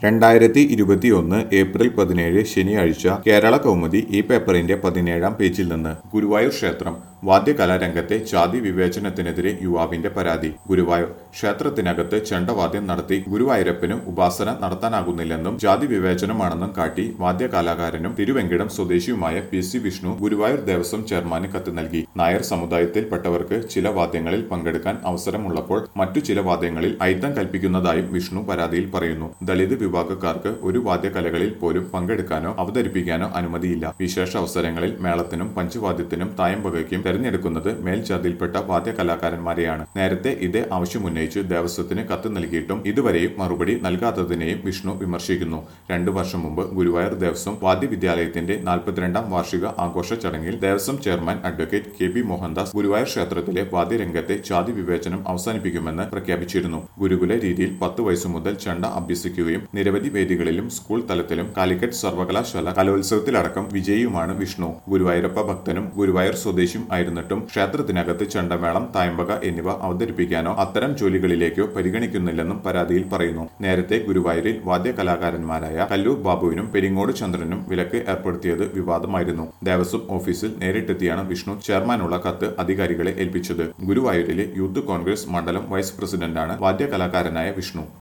രണ്ടായിരത്തി ഇരുപത്തിയൊന്ന് ഏപ്രിൽ പതിനേഴ് ശനിയാഴ്ച കേരള കൗമുദി ഈ പേപ്പറിന്റെ പതിനേഴാം പേജിൽ നിന്ന് ഗുരുവായൂർ ക്ഷേത്രം വാദ്യകലാരംഗത്തെ ജാതി വിവേചനത്തിനെതിരെ യുവാവിന്റെ പരാതി ഗുരുവായൂർ ക്ഷേത്രത്തിനകത്ത് ചെണ്ടവാദ്യം നടത്തി ഗുരുവായൂരപ്പന് ഉപാസന നടത്താനാകുന്നില്ലെന്നും ജാതി വിവേചനമാണെന്നും കാട്ടി വാദ്യകലാകാരനും തിരുവെങ്കിടം സ്വദേശിയുമായ പി സി വിഷ്ണു ഗുരുവായൂർ ദേവസ്വം ചെയർമാന് കത്ത് നൽകി നായർ സമുദായത്തിൽപ്പെട്ടവർക്ക് ചില വാദ്യങ്ങളിൽ പങ്കെടുക്കാൻ അവസരമുള്ളപ്പോൾ മറ്റു ചില വാദ്യങ്ങളിൽ അയിത്തം കൽപ്പിക്കുന്നതായും വിഷ്ണു പരാതിയിൽ പറയുന്നു ദളിത് വിഭാഗക്കാർക്ക് ഒരു വാദ്യകലകളിൽ പോലും പങ്കെടുക്കാനോ അവതരിപ്പിക്കാനോ അനുമതിയില്ല വിശേഷ അവസരങ്ങളിൽ മേളത്തിനും പഞ്ചവാദ്യത്തിനും തായമ്പകയ്ക്കും തെരഞ്ഞെടുക്കുന്നത് മേൽജാതിയിൽപ്പെട്ട വാദ്യകലാകാരന്മാരെയാണ് നേരത്തെ ഇതേ ആവശ്യമുന്നയിച്ച് ദേവസ്വത്തിന് കത്ത് നൽകിയിട്ടും ഇതുവരെയും മറുപടി നൽകാത്തതിനെയും വിഷ്ണു വിമർശിക്കുന്നു രണ്ടു വർഷം മുമ്പ് ഗുരുവായൂർ ദേവസ്വം വാദ്യവിദ്യാലയത്തിന്റെ നാൽപ്പത്തിരണ്ടാം വാർഷിക ആഘോഷ ചടങ്ങിൽ Devaswom chairman advocate K B Mohandas Guruvayur ക്ഷേത്രത്തിലെ വാദ്യരംഗത്തെ ജാതി വിവേചനം അവസാനിപ്പിക്കുമെന്ന് പ്രഖ്യാപിച്ചിരുന്നു ഗുരുകുല രീതിയിൽ പത്ത് വയസ്സു മുതൽ ചെണ്ട അഭ്യസിക്കുകയും നിരവധി വേദികളിലും സ്കൂൾ തലത്തിലും കാലിക്കറ്റ് സർവകലാശാല കലോത്സവത്തിലടക്കം വിജയിയുമാണ് വിഷ്ണു ഗുരുവായൂരപ്പ ഭക്തനും ഗുരുവായൂർ സ്വദേശിയും ആയിരുന്നിട്ടും ക്ഷേത്രത്തിനകത്ത് ചെണ്ടമേളം തായമ്പക എന്നിവ അവതരിപ്പിക്കാനോ അത്തരം ജോലികളിലേക്കോ പരിഗണിക്കുന്നില്ലെന്നും പരാതിയിൽ പറയുന്നു നേരത്തെ ഗുരുവായൂരിൽ വാദ്യകലാകാരന്മാരായ കല്ലൂർ ബാബുവിനും പെരിങ്ങോട് ചന്ദ്രനും വിലക്ക് ഏർപ്പെടുത്തിയത് വിവാദമായിരുന്നു ദേവസ്വം ഓഫീസിൽ നേരിട്ടെത്തിയാണ് വിഷ്ണു ചെയർമാനുള്ള കത്ത് അധികാരികളെ ഏൽപ്പിച്ചത് ഗുരുവായൂരിലെ യൂത്ത് കോൺഗ്രസ് മണ്ഡലം വൈസ് പ്രസിഡന്റാണ് വാദ്യകലാകാരനായ വിഷ്ണു